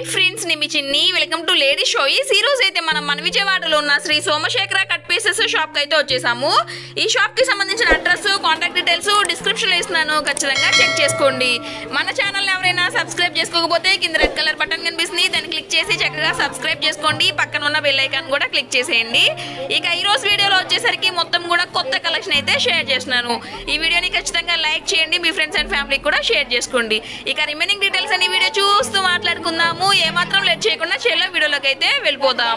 Hi friends నేను మీ చిన్ని welcome to lady షోయిస్ ఈ రోజు అయితే మనం మన విజయవాడలో ఉన్న Sri Somasekhara cut pieces shop కి అయితే వచ్చేసాము ఈ షాప్ కి సంబంధించిన అడ్రస్ కాంటాక్ట్ డీటెయిల్స్ డిస్క్రిప్షన్ లో ఇస్తున్నాను ఖచ్చితంగా చెక్ చేసుకోండి మన ఛానల్ ఎవరైనా సబ్స్క్రైబ్ చేసుకోకపోతే కింద రెడ్ కలర్ బటన్ కనిపిస్తుంది దాన్ని క్లిక్ చేసి చక్కగా సబ్స్క్రైబ్ చేసుకోండి పక్కన ఉన్న బెల్ ఐకాన్ కూడా క్లిక్ చేసేయండి ఇక ఈ రోజు వీడియోలో వచ్చేసరికి మొత్తం కూడా కొత్త కలెక్షన్ అయితే షేర్ చేస్తున్నాను ఈ వీడియోని ఖచ్చితంగా లైక్ చేయండి మీ ఫ్రెండ్స్ అండ్ ఫ్యామిలీకి కూడా షేర్ చేసుకోండి ఇక రిమైనింగ్ డీటెయిల్స్ అని వీడియో చూస్తూ మాట్లాడుకుందాము ఏమాత్రం లేట్ చేయకుండా చెల్లో వీడియోలోకి అయితే వెళ్ళిపోదాం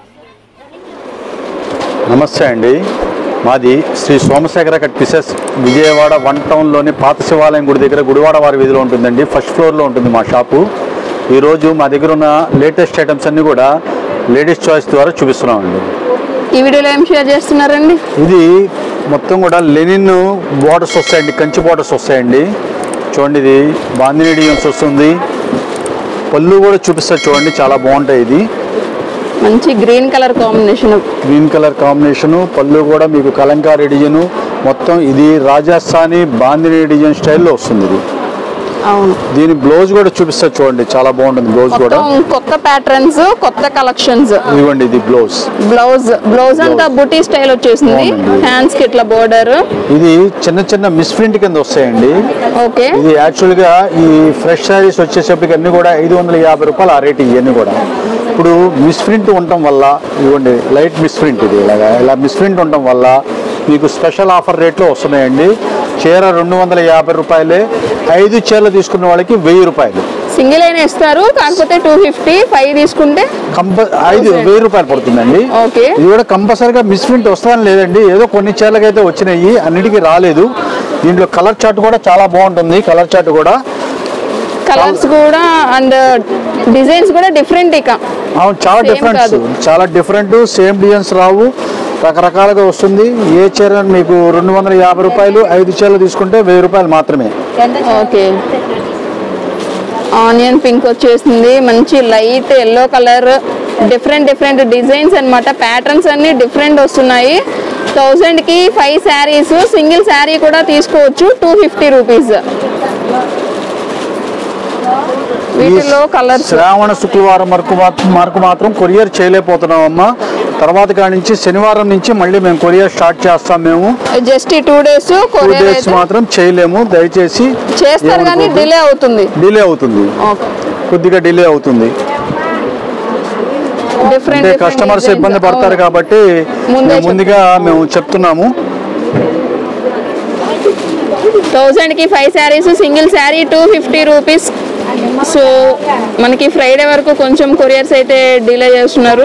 నమస్తే అండి మాది Sri Somasekhara cut pieces Vijayawada one టౌన్లోని పాత శివాలయం గుడి దగ్గర గుడివాడ వారి వీధిలో ఉంటుందండి ఫస్ట్ ఫ్లోర్లో ఉంటుంది మా షాపు ఈరోజు మా దగ్గర ఉన్న లేటెస్ట్ ఐటమ్స్ అన్నీ కూడా లేడీస్ చాయిస్ ద్వారా చూపిస్తున్నామండి ఈ వీడియోలో ఏం షేర్ చేస్తున్నారండి ఇది మొత్తం కూడా లెనిన్ బార్డర్స్ వస్తాయండి కంచి బార్డర్స్ వస్తాయండి చూడండి ఇది బాందిని డిజైన్స్ వస్తుంది పళ్ళు కూడా చూపిస్తారు చూడండి చాలా బాగుంటాయి ఇది మంచి green colour combination green colour combination పళ్ళు కూడా మీకు కలంకారీ డిజైన్ మొత్తం ఇది రాజస్థానీ బాందిని డిజైన్ స్టైల్లో వస్తుంది ఇది అవును దీని బ్లౌజ్ కూడా చూపిస్తారు చూడండి చాలా బాగుంటుంది బ్లౌజ్ కూడా మొత్తం కొత్త ప్యాటర్న్స్ కొత్త కలెక్షన్స్ ఇదిగోండి ఇది బ్లౌజ్ బ్లౌజ్ బ్లౌజ్ అంతా బుటీ స్టైల్ వచ్చేసింది అవునండి. హ్యాండ్స్ కి ఇట్లా బోర్డర్ ఇది చిన్న చిన్న మిస్ప్రింట్ కింద వస్తాయండి ఓకే ఇది యాక్చువల్గా ఈ ఫ్రెష్ శారీస్ వచ్చేసరికి అన్ని కూడా ఐదు వందల యాభై రూపాయలు ఆ రేట్ ఇవన్నీ కూడా ఇప్పుడు మిస్ప్రింట్ ఉండటం వల్ల ఇవ్వండి లైట్ మిస్ప్రింట్ ఇది ఇలాగా ఇలా మిస్ప్రింట్ ఉండటం వల్ల మీకు స్పెషల్ ఆఫర్ రేట్లో వస్తున్నాయండి చీర రెండు వందల యాభై రూపాయలే ఐదు చీరలు తీసుకున్న వాళ్ళకి వెయ్యి రూపాయలు సింగిల్ అయినా ఇస్తారు కాకపోతే టూ ఫిఫ్టీ ఫైవ్ తీసుకుంటే కంప ఐదు వెయ్యి రూపాయలు పడుతుందండి ఓకే ఇది కూడా కంపల్సరీగా మిస్ప్రింట్ వస్తాను లేదండి ఏదో కొన్ని చీరలకు అయితే వచ్చినాయి అన్నిటికీ రాలేదు దీంట్లో కలర్ చార్ట్ కూడా చాలా బాగుంటుంది కలర్ చార్ట్ కూడా కలర్స్ కూడా అండ్ డిజైన్స్ కూడా డిఫరెంట్ ఇక అవును చాలా Same డిఫరెంట్స్ కాదు. చాలా డిఫరెంట్ సేమ్ డిజైన్స్ రావు రకరకాలుగా వస్తుంది ఏ చీర మీకు రెండు వందల యాభై రూపాయలు ఐదు చీరలు తీసుకుంటే వెయ్యి రూపాయలు మాత్రమే ఓకే ఆనియన్ పింక్ వచ్చేసింది మంచి light yellow colour different different designs అన్నమాట ప్యాటర్న్స్ అన్ని డిఫరెంట్ వస్తున్నాయి థౌజండ్ కి ఫైవ్ శారీస్ సింగిల్ శారీ కూడా తీసుకోవచ్చు టూ ఫిఫ్టీ రూపీస్ వీటిలో ఈ కలర్స్ శ్రావణ శుక్రవారం వరకు మాత్రం వరకు మాత్రం కొరియర్ చేయలేకపోతున్నాం అమ్మా తర్వాత కాడి నుంచి శనివారం నుంచి మళ్ళీ మేము కొరియర్ స్టార్ట్ చేస్తాం మేము జస్ట్ ఈ two days two courier days అయితే మాత్రం చేయలేము దయచేసి చేస్తారు కానీ ఏమనుకోవద్దు. డిలే అవుతుంది డిలే అవుతుంది ఓకే కొద్దిగా డిలే అవుతుంది డిఫరెంట్ అంటే కస్టమర్స్ ఇబ్బంది పడతారు కాబట్టి ముందే మేము ముందుగా మేము చెప్తున్నాము థౌజండ్ కి five saris single sari two fifty rupees so మనకి ఫ్రైడే వరకు కొంచెం కొరియర్స్ అయితే డిలే చేస్తున్నారు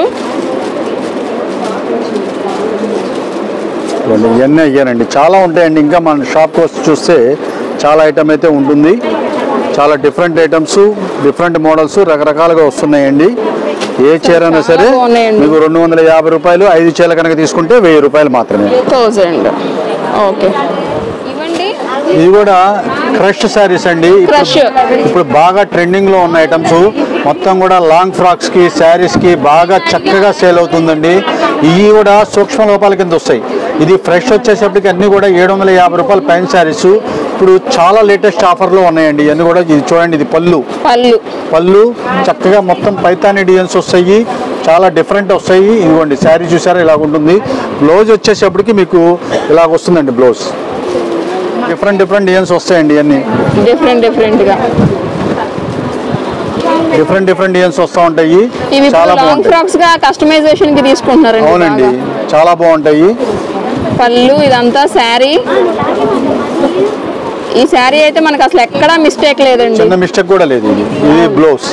ఇవ్వండి, ఇవన్నీ అయ్యానండి చాలా ఉంటాయండి ఇంకా మన షాప్కి వచ్చి చూస్తే చాలా ఐటమ్ అయితే ఉంటుంది చాలా డిఫరెంట్ ఐటమ్స్ డిఫరెంట్ మోడల్స్ రకరకాలుగా వస్తున్నాయండి ఏ చీర అయినా సరే చాలా బాగున్నాయండి. మీకు రెండు వందల యాభై రూపాయలు ఐదు చీరలు కనుక తీసుకుంటే వెయ్యి రూపాయలు మాత్రమే థౌజండ్ ఓకే ఇవ్వండి ఇది కూడా క్రష్ శారీస్ అండి ఇప్పుడు- Crush. ఇప్పుడు బాగా ట్రెండింగ్ లో ఉన్న ఐటమ్స్ మొత్తం కూడా లాంగ్ ఫ్రాక్స్ కి శారీస్ కి బాగా చక్కగా సేల్ అవుతుందండి ఇవి కూడా సూక్ష్మ లోపాల కింద వస్తాయి ఇది ఫ్రెష్ వచ్చేసప్పటికి అన్ని కూడా ఏడు వందల యాభై రూపాయల పైన శారీస్ ఇప్పుడు చాలా లేటెస్ట్ ఆఫర్లో ఉన్నాయండి ఇవన్నీ కూడా ఇది చూడండి ఇది పళ్ళు పళ్ళు పళ్ళు చక్కగా మొత్తం పైతాని డిజైన్స్ వస్తాయి చాలా డిఫరెంట్ వస్తాయి ఇదిగోండి శారీ చూసారా ఇలాగ ఉంటుంది బ్లౌజ్ వచ్చేసప్పటికి మీకు ఇలాగ వస్తుందండి బ్లౌజ్ డిఫరెంట్ డిఫరెంట్ డిజైన్స్ వస్తాయండి ఇవన్నీ డిఫరెంట్ డిఫరెంట్ గా డిఫరెంట్ డిఫరెంట్ డిజైన్స్ వస్తూ ఉంటాయి ఇవి చాలా లాంగ్ బాగుంటాయి ఫ్రాక్స్ గా కస్టమైజేషన్ కి తీసుకుంటున్నారండి అవునండి బాగా. చాలా బాగుంటాయి పళ్ళు ఇదంతా శారీ ఈ శారీ అయితే మనకు అసలు ఎక్కడా మిస్టేక్ లేదండి చిన్న మిస్టేక్ కూడా లేదు ఇది ఇది బ్లౌజ్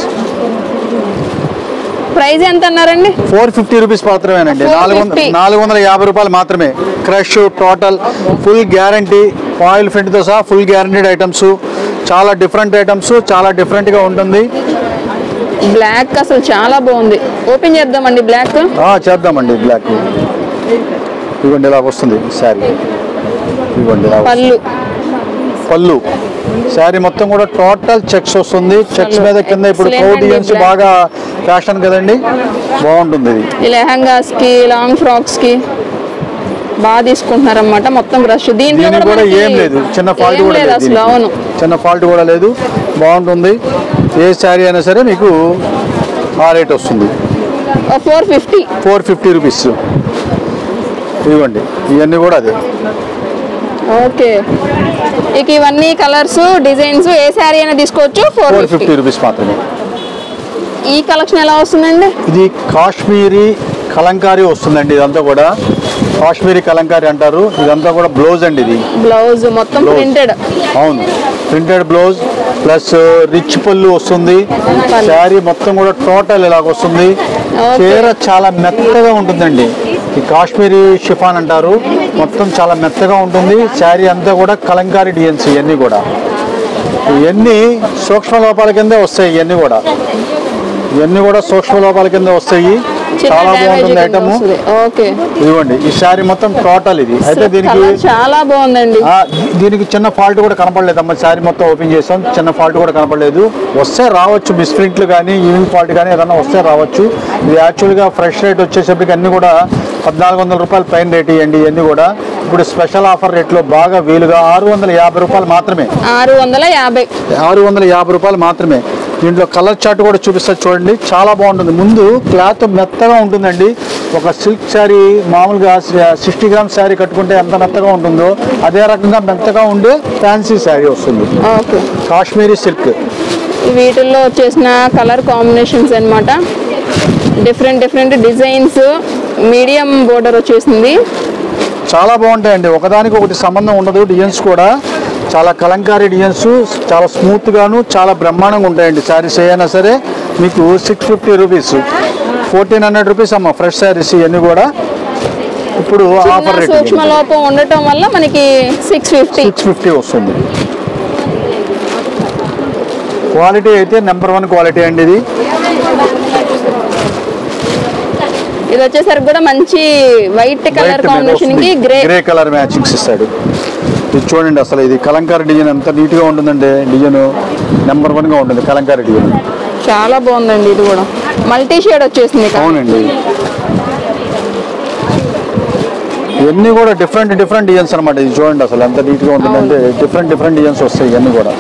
ప్రైస్ ఎంత అన్నారండి ఫోర్ ఫిఫ్టీ రూపీస్ మాత్రమేనండి నాలుగు వందల 450. నాలుగు వందల యాభై రూపాయలు మాత్రమే crush total full guarantee oil ఫింట్తో సహా ఫుల్ గ్యారంటీడ్ ఐటమ్స్ చాలా డిఫరెంట్ ఐటమ్స్ చాలా డిఫరెంట్గా ఉంటుంది బ్లాక్ అసలు చాలా బాగుంది ఓపెన్ చేద్దామండి బ్లాక్ ఆ, చేద్దామండి బ్లాక్ ఇవ్వండి ఇలా వస్తుంది శారీ ఇవ్వండి ఇలా వస్తుంది. పళ్ళు పళ్ళు శారీ మొత్తం కూడా టోటల్ చెక్స్ వస్తుంది చెక్స్ మీద కింద ఇప్పుడు Excellent కౌ అండి, డిజైన్స్ black. బాగా ఫ్యాషన్ కదండి బాగుంటుంది ఇది ఈ లెహంగాస్ కి లాంగ్ ఫ్రాక్స్ కి బాగా తీసుకుంటున్నారన్నమాట మొత్తం రష్ దీంట్లో దీనికి కూడా మనకి ఏం లేదు చిన్న ఫాల్ట్ ఏం కూడా లేదు లేదు అసలు దీనికి. అవును చిన్న ఫాల్ట్ కూడా లేదు బాగుంటుంది ఏ శారీ అయినా సరే మీకు ఆ రేట్ వస్తుంది four fifty four fifty rupees ఇవ్వండి ఇవన్నీ కూడా అదే ఓకే ఇక ఇవన్నీ కలర్స్ డిజైన్స్ ఏ శారీ అయినా తీసుకోవచ్చు four four fifty fifty rupees మాత్రమే ఈ కలెక్షన్ ఎలా వస్తుందండి ఇది కాశ్మీరీ కలంకారీ వస్తుందండి ఇదంతా కూడా కాశ్మీరీ కలంకారీ అంటారు ఇదంతా కూడా బ్లౌజ్ అండి ఇది బ్లౌజ్ మొత్తం Blouse. ప్రింటెడ్ అవును ప్రింటెడ్ బ్లౌజ్ ప్లస్ రిచ్ పళ్ళు వస్తుంది శారీ మొత్తం కూడా టోటల్ ఇలాగ వస్తుంది Okay. చీర చాలా మెత్తగా ఉంటుందండి ఈ కాశ్మీరీ షిఫాన్ అంటారు మొత్తం చాలా మెత్తగా ఉంటుంది శారీ అంతా కూడా కలంకారీ డిజైన్స్ ఇవన్నీ కూడా ఇవన్నీ సూక్ష్మ లోపాల కిందే వస్తాయి ఇవన్నీ కూడా ఇవన్నీ కూడా సూక్ష్మ లోపాల కింద వస్తాయి చిన్న చాలా డ్యామేజ్ బాగుంటుంది కింద ఐటమ్ వస్తుంది ఓకే ఇదిగోండి ఈ శారీ మొత్తం టోటల్ ఇది అయితే దీనికి కలర్ చాలా బాగుందండి ఆ, దీనికి చిన్న ఫాల్ట్ కూడా కనపడలేదు అమ్మ శారీ మొత్తం ఓపెన్ చేసాం చిన్న ఫాల్ట్ కూడా కనపడలేదు వస్తే రావచ్చు మిస్ప్రింట్లు కానీ ఈవినింగ్ ఫాల్ట్ కానీ ఏదైనా వస్తే రావచ్చు ఇది యాక్చువల్గా ఫ్రెష్ రేట్ వచ్చేసరికి అన్ని కూడా పద్నాలుగు వందల రూపాయల పైన రేట్ ఇవ్వండి ఇవన్నీ కూడా ఇప్పుడు స్పెషల్ ఆఫర్ రేట్లో బాగా వీలుగా ఆరు వందల యాభై రూపాయలు మాత్రమే ఆరు వందల యాభై ఆరు వందల యాభై రూపాయలు మాత్రమే దీంట్లో కలర్ చార్ట్ కూడా చూపిస్తా చూడండి చాలా బాగుంటుంది ముందు క్లాత్ మెత్తగా ఉంటుందండి ఒక సిల్క్ శారీ మామూలుగా సిక్స్టీ గ్రామ్స్ శారీ కట్టుకుంటే ఎంత మెత్తగా ఉంటుందో అదే రకంగా మెత్తగా ఉండే ఫ్యాన్సీ శారీ వస్తుంది ఓకే కాశ్మీరీ సిల్క్ వీటిల్లో వచ్చేసిన కలర్ కాంబినేషన్స్ అన్నమాట different different designs medium border వచ్చేసింది చాలా బాగుంటాయండి ఒకదానికి ఒకటి సంబంధం ఉండదు డిజైన్స్ కూడా చాలా కలంకారీ డిజైన్స్ చాలా స్మూత్ గాను చాలా బ్రహ్మాండంగా ఉంటాయండి శారీస్ ఏదైనా సరే మీకు six fifty rupees fourteen hundred rupees అమ్మ ఫ్రెష్ శారీస్ ఇవన్నీ కూడా ఇప్పుడు ఆఫర్ చిన్న రేట్ సూక్ష్మ లోపం ఉండటం వల్ల మనకి సిక్స్ ఫిఫ్టీ సిక్స్ ఫిఫ్టీ వస్తుంది క్వాలిటీ అయితే నెంబర్ వన్ క్వాలిటీ అండి ఇది ఇది వచ్చేసరికి కూడా మంచి వైట్ కలర్ కాంబినేషన్ కి గ్రే గ్రే కలర్ మ్యాచింగ్స్ ఇస్తాడు ఇది చూడండి అసలు ఇది కలంకారీ డిజైన్ ఎంత నీట్ గా ఉంటుందండి డిజైన్ నెంబర్ వన్ గా ఉంటుంది కలంకారీ డిజైన్ చాలా బాగుందండి ఇది కూడా మల్టీ షేడ్ వచ్చేసింది ఇక. అవునండి ఇవన్నీ కూడా డిఫరెంట్ డిఫరెంట్ డిజైన్స్ అనమాట ఇది చూడండి అసలు ఎంత నీట్ గా ఉంటుందంటే డిఫరెంట్ డిఫరెంట్ డిజైన్స్ వస్తాయి ఇవన్నీ కూడా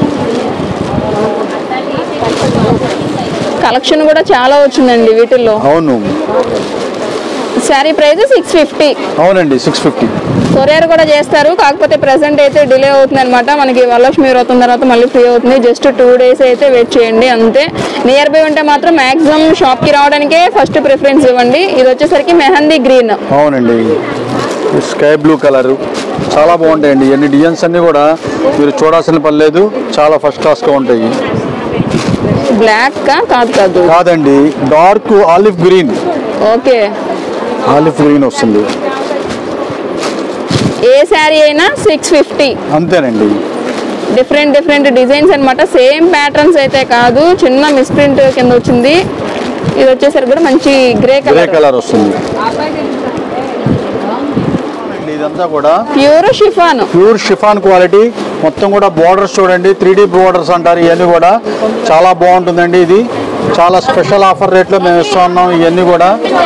కలెక్షన్ కూడా చాలా వచ్చిందండి వీటిల్లో అవును శారీ ప్రైస్ సిక్స్ ఫిఫ్టీ అవునండి సిక్స్ ఫిఫ్టీ కొరియర్ కూడా చేస్తారు కాకపోతే ప్రెసెంట్ అయితే డిలే అవుతుంది అనమాట మనకి వరలక్ష్మి వ్రతం తర్వాత మళ్ళీ ఫ్రీ అవుతుంది జస్ట్ టూ డేస్ అయితే వెయిట్ చేయండి అంతే నియర్ బై ఉంటే మాత్రం మాక్సిమం షాప్కి రావడానికే ఫస్ట్ ప్రిఫరెన్స్ ఇవ్వండి ఇది వచ్చేసరికి మెహందీ గ్రీన్ అవునండి స్కై బ్లూ కలర్ చాలా బాగుంటాయండి ఇవన్నీ డిజైన్స్ అన్నీ కూడా మీరు చూడాల్సిన పని లేదు చాలా ఫస్ట్ క్లాస్గా ఉంటాయి బ్లాక్ కాదు కాదు కాదండి dark olive green okay olive green వస్తుంది ఏ శారీ అయినా సిక్స్ ఫిఫ్టీ అంతేనండి డిఫరెంట్ డిఫరెంట్ డిజైన్స్ అన్నమాట సేమ్ ప్యాటర్న్స్ అయితే కాదు చిన్న మిస్ప్రింట్ కింద వచ్చింది ఇది వచ్చేసరికి కూడా మంచి గ్రే గ్రే కలర్ కలర్ వస్తుంది ఇదంతా కూడా pure chiffon pure chiffon quality మొత్తం కూడా బోర్డర్స్ చూడండి త్రీ డీ బోర్డర్స్ అంటారు ఇవన్నీ కూడా చాలా బాగుంటుందండి ఇది చాలా స్పెషల్ ఆఫర్ రేట్లో మేము ఇస్తూ ఉన్నాం ఇవన్నీ కూడా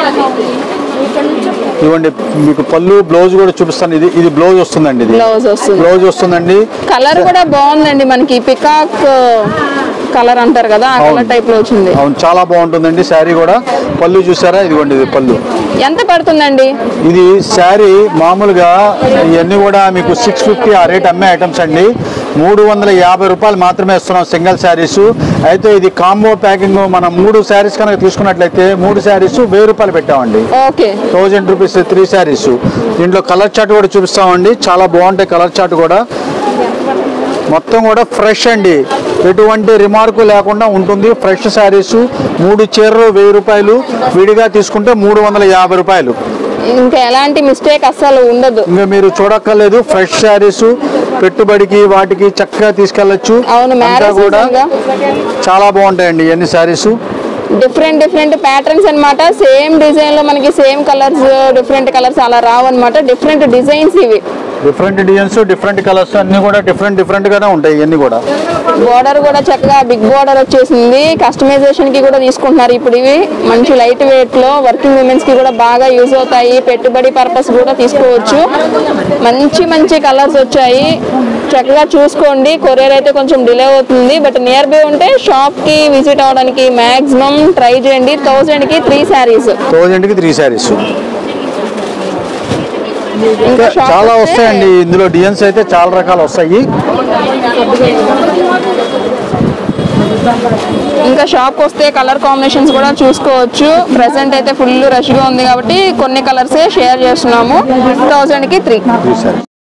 ఇవ్వండి మీకు పళ్ళు బ్లౌజ్ కూడా చూపిస్తాను ఇది ఇది బ్లౌజ్ వస్తుందండి ఇది బ్లౌజ్ వస్తుంది బ్లౌజ్ వస్తుందండి కలర్ కూడా బాగుందండి మనకి పికాక్ కలర్ అంటారు కదా ఆ కలర్ అవును. టైప్ లో వచ్చింది అవును చాలా బాగుంటుందండి శారీ కూడా పళ్ళు చూసారా ఇదిగోండి ఇది పళ్ళు ఎంత పడుతుందండి ఇది శారీ మామూలుగా ఇవన్నీ కూడా మీకు సిక్స్ ఫిఫ్టీ ఆ రేట్ అమ్మే ఐటమ్స్ అండి మూడు వందల యాభై రూపాయలు మాత్రమే ఇస్తున్నాం సింగిల్ శారీస్ అయితే ఇది కాంబో ప్యాకింగ్ మనం మూడు శారీస్ కనుక తీసుకున్నట్లయితే మూడు శారీస్ వెయ్యి రూపాయలు పెట్టామండి okay thousand rupees three saris దీంట్లో కలర్ చార్ట్ కూడా చూపిస్తామండి చాలా బాగుంటాయి కలర్ చార్ట్ కూడా మొత్తం కూడా ఫ్రెష్ అండి ఎటువంటి రిమార్కు లేకుండా ఉంటుంది ఫ్రెష్ శారీస్ మూడు చీరలు వెయ్యి రూపాయలు విడిగా తీసుకుంటే మూడు వందల యాభై రూపాయలు ఇంకా ఎలాంటి మిస్టేక్ అస్సలు ఉండదు ఇంకా మీరు చూడక్కర్లేదు ఫ్రెష్ శారీస్ పెట్టుబడికి వాటికి చక్కగా తీసుకెళ్ళచ్చు అవును అంతా మ్యారేజ్ కూడా చాలా బాగుంటాయండి ఇవన్నీ శారీస్ డిఫరెంట్ డిఫరెంట్ ప్యాటర్న్స్ అన్నమాట సేమ్ డిజైన్ లో మనకి సేమ్ కలర్స్ డిఫరెంట్ కలర్స్ అలా రావు అనమాట డిఫరెంట్ డిజైన్స్ ఇవి డిఫరెంట్ డిజైన్స్ డిఫరెంట్ కలర్స్ అన్ని కూడా డిఫరెంట్ డిఫరెంట్ గానే ఉంటాయి ఇవన్నీ కూడా బోర్డర్ కూడా చక్కగా బిగ్ బోర్డర్ వచ్చేసింది కస్టమైజేషన్ కి కూడా తీసుకుంటున్నారు ఇప్పుడు ఇవి మంచి లైట్ వెయిట్ లో వర్కింగ్ ఉమెన్స్ కి కూడా బాగా యూజ్ అవుతాయి పెట్టుబడి పర్పస్ కూడా తీసుకోవచ్చు మంచి మంచి కలర్స్ వచ్చాయి చక్కగా చూసుకోండి కొరియర్ అయితే కొంచెం డిలే అవుతుంది బట్ నియర్ బై ఉంటే షాప్ కి విజిట్ అవడానికి మాక్సిమం ట్రై చేయండి థౌజండ్ కి త్రీ శారీస్ థౌజండ్ కి త్రీ శారీస్ ఇంకా shop చాలా వస్తే- వస్తాయండి ఇందులో డిజైన్స్ అయితే చాలా రకాలు వస్తాయి ఇంకా షాప్ వస్తే కలర్ కాంబినేషన్స్ కూడా చూసుకోవచ్చు ప్రెసెంట్ అయితే ఫుల్ రష్గా ఉంది కాబట్టి కొన్ని కలర్సే షేర్ చేస్తున్నాము థౌజండ్కి త్రీ త్రీ శారీస్